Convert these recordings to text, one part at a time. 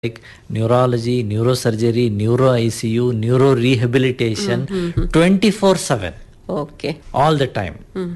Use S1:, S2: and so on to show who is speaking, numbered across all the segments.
S1: like neurology, neurosurgery, neuro ICU, neuro rehabilitation, 24 7,
S2: okay
S1: all the time.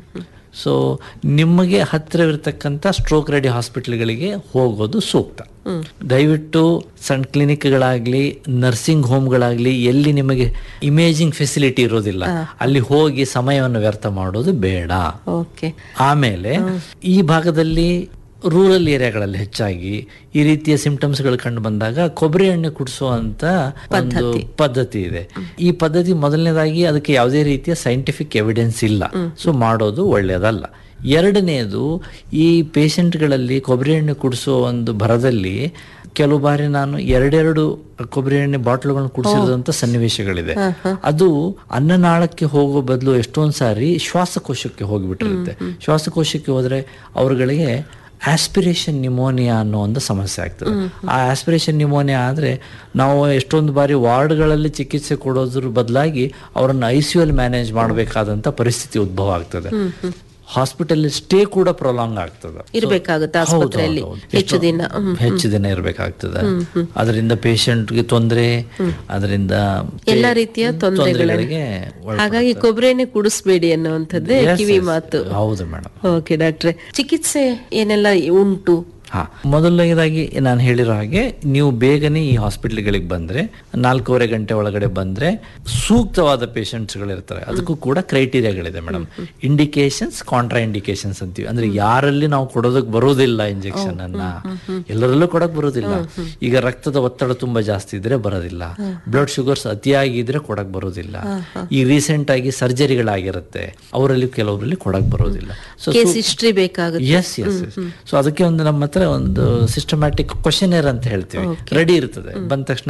S1: So ನಿಮಗೆ ಹತ್ತಿರವಿರ್ತಕ್ಕಂಥ stroke ready ಹಾಸ್ಪಿಟಲ್ಗಳಿಗೆ ಹೋಗೋದು ಸೂಕ್ತ ದಯವಿಟ್ಟು ಸಣ್ಣ ಕ್ಲಿನಿಕ್ಗಳಾಗ್ಲಿ ನರ್ಸಿಂಗ್ ಹೋಮ್ಗಳಾಗ್ಲಿ ಎಲ್ಲಿ ನಿಮಗೆ ಇಮೇಜಿಂಗ್ ಫೆಸಿಲಿಟಿ ಇರೋದಿಲ್ಲ ಅಲ್ಲಿ ಹೋಗಿ ಸಮಯವನ್ನು ವ್ಯರ್ಥ ಮಾಡೋದು ಬೇಡ
S2: ಓಕೆ
S1: ಆಮೇಲೆ ಈ ಭಾಗದಲ್ಲಿ ರೂರಲ್ ಏರಿಯಾಗಳಲ್ಲಿ ಹೆಚ್ಚಾಗಿ ಈ ರೀತಿಯ ಸಿಂಪ್ಟಮ್ಸ್ಗಳು ಕಂಡು ಬಂದಾಗ ಕೊಬ್ಬರಿ ಎಣ್ಣೆ ಕುಡಿಸುವಂತ ಒಂದು ಪದ್ಧತಿ ಇದೆ ಈ ಪದ್ಧತಿ ಮೊದಲನೇದಾಗಿ ಅದಕ್ಕೆ ಯಾವುದೇ ರೀತಿಯ ಸೈಂಟಿಫಿಕ್ ಎವಿಡೆನ್ಸ್ ಇಲ್ಲ ಸೊ ಮಾಡೋದು ಒಳ್ಳೆಯದಲ್ಲ ಎರಡನೆಯದು ಈ ಪೇಷಂಟ್ಗಳಲ್ಲಿ ಕೊಬ್ಬರಿ ಎಣ್ಣೆ ಕುಡಿಸುವ ಒಂದು ಭರದಲ್ಲಿ ಕೆಲವು ಬಾರಿ ನಾನು ಎರಡೆರಡು ಕೊಬ್ಬರಿ ಎಣ್ಣೆ ಬಾಟ್ಲುಗಳನ್ನು ಕುಡಿಸಿರೋದಂತ ಸನ್ನಿವೇಶಗಳಿದೆ ಅದು ಅನ್ನನಾಳಕ್ಕೆ ಹೋಗೋ ಬದಲು ಎಷ್ಟೊಂದು ಸಾರಿ ಶ್ವಾಸಕೋಶಕ್ಕೆ ಹೋಗಿಬಿಟ್ಟಿರುತ್ತೆ ಶ್ವಾಸಕೋಶಕ್ಕೆ ಹೋದ್ರೆ ಅವರುಗಳಿಗೆ ಆಸ್ಪಿರೇಷನ್ ನಿಮೋನಿಯಾ ಅನ್ನೋ ಒಂದು ಸಮಸ್ಯೆ ಆಗ್ತದೆ ಆ ಆಸ್ಪಿರೇಷನ್ ನಿಮೋನಿಯಾ ಆದ್ರೆ ನಾವು ಎಷ್ಟೊಂದು ಬಾರಿ ವಾರ್ಡ್ಗಳಲ್ಲಿ ಚಿಕಿತ್ಸೆ ಕೊಡೋದ್ರ ಬದಲಾಗಿ ಅವರನ್ನು ಐ ಸಿ ಅಲ್ಲಿ ಮ್ಯಾನೇಜ್ ಮಾಡಬೇಕಾದಂತ ಪರಿಸ್ಥಿತಿ ಉದ್ಭವ ಆಗ್ತದೆ ಹಾಸ್ಪಿಟಲ್ ಸ್ಟೇ ಕೂಡ ಪ್ರೊಲಾಂಗ್ ಆಗ್ತದೆ
S2: ಇರ್ಬೇಕಾಗುತ್ತೆ
S1: ಹೌದು,
S2: ಆಸ್ಪತ್ರೆಯಲ್ಲಿ
S1: ಹೌದು, ಹೌದು.
S2: ಹೆಚ್ಚು ದಿನ ಹ್ಮ್.
S1: ಹೆಚ್ಚು ದಿನ ಇರಬೇಕಾಗ್ತದೆ ಅದರಿಂದ ಪೇಷಂಟ್ಗೆ ತೊಂದರೆ ಅದರಿಂದ
S2: ಎಲ್ಲ ರೀತಿಯ ತೊಂದರೆಗಳಿಗೆ
S1: ತೊಂದರೆಗಳಿಗೆ ಒಳಪಡ್ತಾರೆ.
S2: ಹಾಗಾಗಿ ಕೊಬ್ಬರಿ ಎಣ್ಣೆ ಕುಡಿಸ್ಬೇಡಿ ಅನ್ನುವಂಥದ್ದೇ
S1: Yes,
S2: ಕಿವಿ
S1: yes.
S2: ಮಾತು
S1: ಹೌದು ಮೇಡಮ್
S2: ಓಕೆ ಡಾಕ್ಟ್ರೆ ಚಿಕಿತ್ಸೆ ಏನೆಲ್ಲ ಉಂಟು
S1: ಹಾ ಮೊದಲನೇದಾಗಿ ನಾನು ಹೇಳಿರೋ ಹಾಗೆ ನೀವು ಬೇಗನೆ ಈ ಹಾಸ್ಪಿಟ್ಲ್ಗಳಿಗೆ ಬಂದ್ರೆ ನಾಲ್ಕೂವರೆ ಗಂಟೆ ಒಳಗಡೆ ಬಂದ್ರೆ ಸೂಕ್ತವಾದ ಪೇಷಂಟ್ಸ್ಗಳಿರ್ತಾರೆ ಅದಕ್ಕೂ ಕೂಡ ಕ್ರೈಟೀರಿಯಾಗಳಿದೆ ಮೇಡಮ್ ಇಂಡಿಕೇಶನ್ಸ್ ಕಾಂಟ್ರಾ ಇಂಡಿಕೇಶನ್ಸ್ ಅಂತೀವಿ ಅಂದ್ರೆ ಯಾರಲ್ಲಿ ನಾವು ಕೊಡೋದಕ್ಕೆ ಬರೋದಿಲ್ಲ ಇಂಜೆಕ್ಷನ್ ಅನ್ನ ಎಲ್ಲರಲ್ಲೂ ಕೊಡಕ್ ಬರೋದಿಲ್ಲ ಈಗ ರಕ್ತದ ಒತ್ತಡ ತುಂಬಾ ಜಾಸ್ತಿ ಇದ್ರೆ ಬರೋದಿಲ್ಲ ಬ್ಲಡ್ ಶುಗರ್ಸ್ ಅತಿಯಾಗಿದ್ರೆ ಕೊಡಕ್ ಬರೋದಿಲ್ಲ ಈ ರೀಸೆಂಟ್ ಆಗಿ ಸರ್ಜರಿಗಳಾಗಿರುತ್ತೆ ಅವರಲ್ಲಿ ಕೆಲವರಲ್ಲಿ ಕೊಡಕ್ ಬರೋದಿಲ್ಲ ಸೊ
S2: ಕೇಸ್ ಹಿಸ್ಟ್ರಿ ಬೇಕಾಗುತ್ತೆ
S1: ಎಸ್ ಎಸ್ ಸೊ ಅದಕ್ಕೆ ಒಂದು ನಮ್ಮ ಹತ್ರ ಒಂದು ಸಿಸ್ಟಮ್ಯಾಟಿಕ್ ಕ್ವಶನೇರ್ ಅಂತ ಹೇಳ್ತೀವಿ ರೆಡಿ ಇರ್ತದೆ ಬಂದ ತಕ್ಷಣ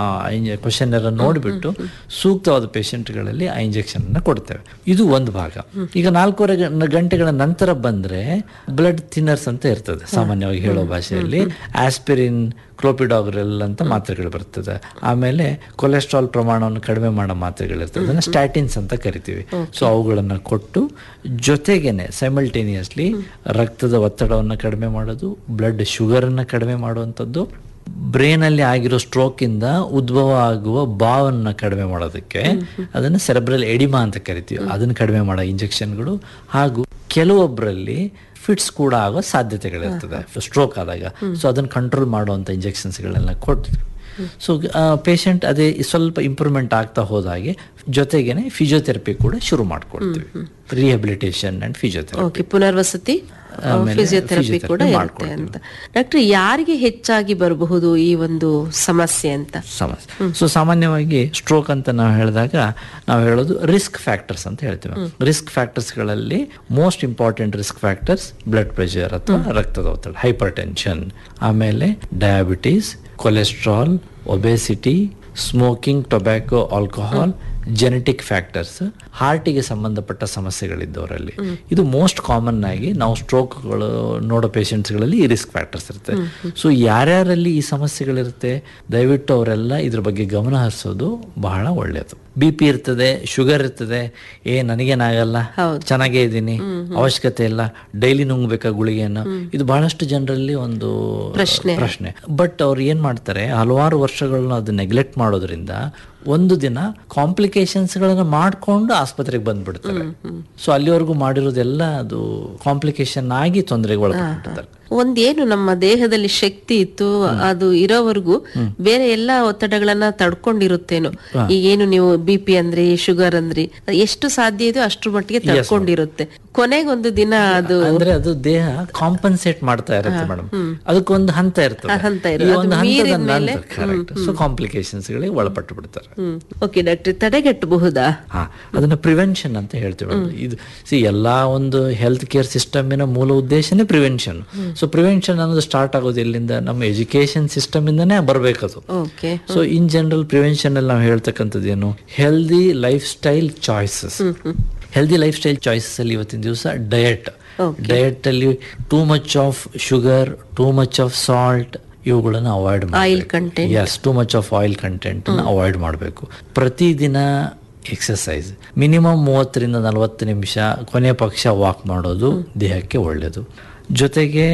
S1: ಕ್ವಶನೇರ್ ನೋಡಿಬಿಟ್ಟು ಸೂಕ್ತವಾದ ಪೇಷಂಟ್ಗಳಲ್ಲಿ ಆ ಇಂಜೆಕ್ಷನ್ ಅನ್ನ ಕೊಡ್ತೇವೆ ಇದು ಒಂದು ಭಾಗ ಈಗ ನಾಲ್ಕೂವರೆ ಗಂ- ಗಂಟೆಗಳ ನಂತರ ಬಂದ್ರೆ ಬ್ಲಡ್ ಥಿನ್ನರ್ಸ್ ಅಂತ ಇರ್ತದೆ ಸಾಮಾನ್ಯವಾಗಿ ಹೇಳೋ ಭಾಷೆಯಲ್ಲಿ ಆಸ್ಪಿರಿನ್ ಕ್ಲೋಪಿಡಾಗ್ರೆಲ್ ಅಂತ ಮಾತ್ರೆಗಳು ಬರ್ತದೆ ಆಮೇಲೆ ಕೊಲೆಸ್ಟ್ರಾಲ್ ಪ್ರಮಾಣವನ್ನು ಕಡಿಮೆ ಮಾಡೋ ಮಾತ್ರೆಗಳಿರ್ತದೆ ಅದನ್ನ ಸ್ಟ್ಯಾಟಿನ್ಸ್ ಅಂತ ಕರಿತೀವಿ ಸೊ ಅವುಗಳನ್ನ ಕೊಟ್ಟು ಜೊತೆಗೇನೆ ಸೈಮಲ್ಟೇನಿಯಸ್ಲಿ ರಕ್ತದ ಒತ್ತಡವನ್ನು ಕಡಿಮೆ ಮಾಡೋದು ಬ್ಲಡ್ ಶುಗರ್ ಅನ್ನ ಕಡಿಮೆ ಮಾಡುವಂಥದ್ದು ಬ್ರೈನ್ ಅಲ್ಲಿ ಆಗಿರೋ ಸ್ಟ್ರೋಕ್ ಇಂದ ಉದ್ಭವ ಆಗುವ ಬಾವನ್ನ ಕಡಿಮೆ ಮಾಡೋದಕ್ಕೆ ಅದನ್ನ ಸೆರೆಬ್ರಲ್ ಎಡಿಮಾ ಅಂತ ಕರಿತೀವಿ ಅದನ್ನ ಕಡಿಮೆ ಮಾಡೋ ಇಂಜೆಕ್ಷನ್ಗಳು ಹಾಗೂ ಕೆಲವೊಬ್ಬರಲ್ಲಿ ಫಿಟ್ಸ್ ಕೂಡ ಆಗೋ ಸಾಧ್ಯತೆಗಳಿರ್ತದೆ ಸ್ಟ್ರೋಕ್ ಆದಾಗ ಸೊ ಅದನ್ನ ಕಂಟ್ರೋಲ್ ಮಾಡುವಂತ ಇಂಜೆಕ್ಷನ್ಸ್ಗಳನ್ನ ಕೊಟ್ಟು ಸೊ ಪೇಷಂಟ್ ಅದೇ ಸ್ವಲ್ಪ ಇಂಪ್ರೂವ್ಮೆಂಟ್ ಆಗ್ತಾ ಹೋದಾಗೆ ಜೊತೆಗೇನೆ ಫಿಸಿಯೋಥೆರಪಿ ಕೂಡ ಶುರು ಮಾಡ್ಕೊಳ್ತೀವಿ ರಿಹಬಿಲಿಟೇಷನ್ ಅಂಡ್ ಫಿಸಿಯೋಥೆರಪಿ
S2: ಓಕೆ ಪುನರ್ವಸತಿ
S1: ಆಮೇಲೆ
S2: ಫಿಸಿಯೋಥೆರಪಿ
S1: physiotherapy
S2: ಕೂಡ ಇರುತ್ತೆ
S1: ಮಾಡ್ಕೊಳ್ತೀವಿ.
S2: ಅಂತ ಡಾಕ್ಟರ್ ಯಾರಿಗೆ ಹೆಚ್ಚಾಗಿ ಬರಬಹುದು ಈ ಒಂದು ಸಮಸ್ಯೆ ಅಂತ
S1: ಸಮಸ್ಯೆ ಸೊ ಸಾಮಾನ್ಯವಾಗಿ ಸ್ಟ್ರೋಕ್ ಅಂತ ನಾವು ಹೇಳಿದಾಗ ನಾವು ಹೇಳೋದು ರಿಸ್ಕ್ ಫ್ಯಾಕ್ಟರ್ಸ್ ಅಂತ ಹೇಳ್ತೀವಿ ರಿಸ್ಕ್ ಫ್ಯಾಕ್ಟರ್ಸ್ಗಳಲ್ಲಿ most important risk factors blood pressure ಅಥವಾ ರಕ್ತದ ಒತ್ತಡ ಹೈಪರ್ ಟೆನ್ಷನ್ ಆಮೇಲೆ diabetes cholesterol obesity smoking tobacco alcohol genetic factors ಹಾರ್ಟಿಗೆ ಸಂಬಂಧಪಟ್ಟ ಸಮಸ್ಯೆಗಳಿದ್ದವರಲ್ಲಿ ಇದು ಮೋಸ್ಟ್ ಕಾಮನ್ ಆಗಿ ನಾವು ಸ್ಟ್ರೋಕ್ಗಳು ನೋಡೋ ಪೇಷಂಟ್ಸ್ಗಳಲ್ಲಿ ಈ ರಿಸ್ಕ್ ಫ್ಯಾಕ್ಟರ್ಸ್ ಇರುತ್ತೆ ಸೊ ಯಾರ್ಯಾರಲ್ಲಿ ಈ ಸಮಸ್ಯೆಗಳಿರುತ್ತೆ ದಯವಿಟ್ಟು ಅವರೆಲ್ಲ ಇದ್ರ ಬಗ್ಗೆ ಗಮನ ಹರಿಸೋದು ಬಹಳ ಒಳ್ಳೆಯದು ಬಿ ಪಿ ಇರ್ತದೆ ಶುಗರ್ ಇರ್ತದೆ ಏ ನನಗೇನಾಗಲ್ಲ ಚೆನ್ನಾಗೇ ಇದ್ದೀನಿ ಅವಶ್ಯಕತೆ ಇಲ್ಲ ಡೈಲಿ ನುಂಗ್ಬೇಕಾ ಗುಳಿಗೆಯನ್ನು ಇದು ಬಹಳಷ್ಟು ಜನರಲ್ಲಿ ಒಂದು
S2: ಪ್ರಶ್ನೆ.
S1: ಪ್ರಶ್ನೆ ಬಟ್ ಅವ್ರು ಏನ್ ಮಾಡ್ತಾರೆ ಹಲವಾರು ವರ್ಷಗಳನ್ನ ಅದು ನೆಗ್ಲೆಕ್ಟ್ ಮಾಡೋದ್ರಿಂದ ಒಂದು ದಿನ ಕಾಂಪ್ಲಿಕೇಶನ್ಸ್ ಗಳನ್ನ ಮಾಡ್ಕೊಂಡು ಆಸ್ಪತ್ರೆಗೆ ಬಂದ್ಬಿಡ್ತಾರೆ ಸೊ ಅಲ್ಲಿವರೆಗೂ ಮಾಡಿರೋದೆಲ್ಲ ಅದು ಕಾಂಪ್ಲಿಕೇಶನ್ ಆಗಿ ತೊಂದರೆಗೆ ಒಳಪಡ್ತಾರೆ
S2: ಒಂದೇನು ನಮ್ಮ ದೇಹದಲ್ಲಿ ಶಕ್ತಿ ಇತ್ತು ಅದು ಇರೋವರೆಗೂ ಬೇರೆ ಎಲ್ಲಾ ಒತ್ತಡಗಳನ್ನ ತಡ್ಕೊಂಡಿರುತ್ತೇನೋ ಈಗೇನು ನೀವು ಬಿ ಪಿ ಅಂದ್ರಿ ಶುಗರ್ ಅಂದ್ರಿ ಎಷ್ಟು ಸಾಧ್ಯ ಇದೆಯೋ ಅಷ್ಟ್ರ ಮಟ್ಟಿಗೆ ತಡ್ಕೊಂಡಿರುತ್ತೆ ಕೊನೆಗೊಂದು ದಿನ ಅದು
S1: ಅಂದ್ರೆ ಅದು ದೇಹ ಕಾಂಪನ್ಸೇಟ್ ಮಾಡ್ತಾ ಇರುತ್ತೆ ಮೇಡಮ್ ಅದಕ್ಕೊಂದು ಹಂತ ಇರ್ತದೆ
S2: ಹಂತ
S1: ಈ
S2: ಇರುತ್ತೆ.
S1: ಒಂದು
S2: ಅದು
S1: ಹಂತದ
S2: ಮೀರಿದ್ಮೇಲೆ,
S1: ನಂತರ ಕರೆಕ್ಟ್ ಸೊ ಕಾಂಪ್ಲಿಕೇಶನ್ಸ್ ಗಳಿಗೆ ಒಳಪಟ್ಟು ಬಿಡ್ತಾರೆ
S2: ಹ್ಮ್ ಓಕೆ ಡಾಕ್ಟರ್ ತಡೆಗಟ್ಟಬಹುದಾ
S1: ಹಾ ಅದನ್ನ ಪ್ರಿವೆನ್ಷನ್ ಅಂತ ಹೇಳ್ತೀವಿ ಮೇಡಮ್. ಇದು ಸಿ ಎಲ್ಲಾ ಒಂದು ಹೆಲ್ತ್ ಕೇರ್ ಸಿಸ್ಟಮಿನ ಮೂಲ ಉದ್ದೇಶನೇ ಪ್ರಿವೆನ್ಷನ್ ಸೊ ಪ್ರಿವೆನ್ಷನ್ ಅನ್ನೋದು ಸ್ಟಾರ್ಟ್ ಆಗೋದು ಎಲ್ಲಿಂದ ನಮ್ಮ ಎಜುಕೇಶನ್ ಸಿಸ್ಟಮ್ ಇಂದಾನೇ ಬರ್ಬೇಕದು
S2: okay
S1: so in general prevention ಅಲ್ಲಿ ನಾವು ಹೇಳ್ತಕ್ಕಂಥದ್ದು ಏನು healthy lifestyle choices healthy lifestyle choices ಅಲ್ಲಿ ಇವತ್ತಿನ ದಿವಸ ಡಯಟ್ ಡಯಟ್ ಅಲ್ಲಿ too much of sugar too much of salt ಇವುಗಳನ್ನು avoid
S2: Oil content.
S1: Yes too much of oil content avoid ಮಾಡಬೇಕು ಪ್ರತಿದಿನ ಎಕ್ಸಸೈಸ್ ಮಿನಿಮಮ್ ಮೂವತ್ತರಿಂದ ನಲವತ್ತು ನಿಮಿಷ ಕೊನೆ ಪಕ್ಷ ವಾಕ್ ಮಾಡೋದು ದೇಹಕ್ಕೆ ಒಳ್ಳೆಯದು ಜೊತೆಗೆ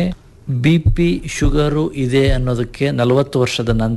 S1: ಬಿ ಪಿ ಶುಗರು ಇದೆ ಅನ್ನೋದಕ್ಕೆ ನಲವತ್ತು ವರ್ಷದ ನಂತರ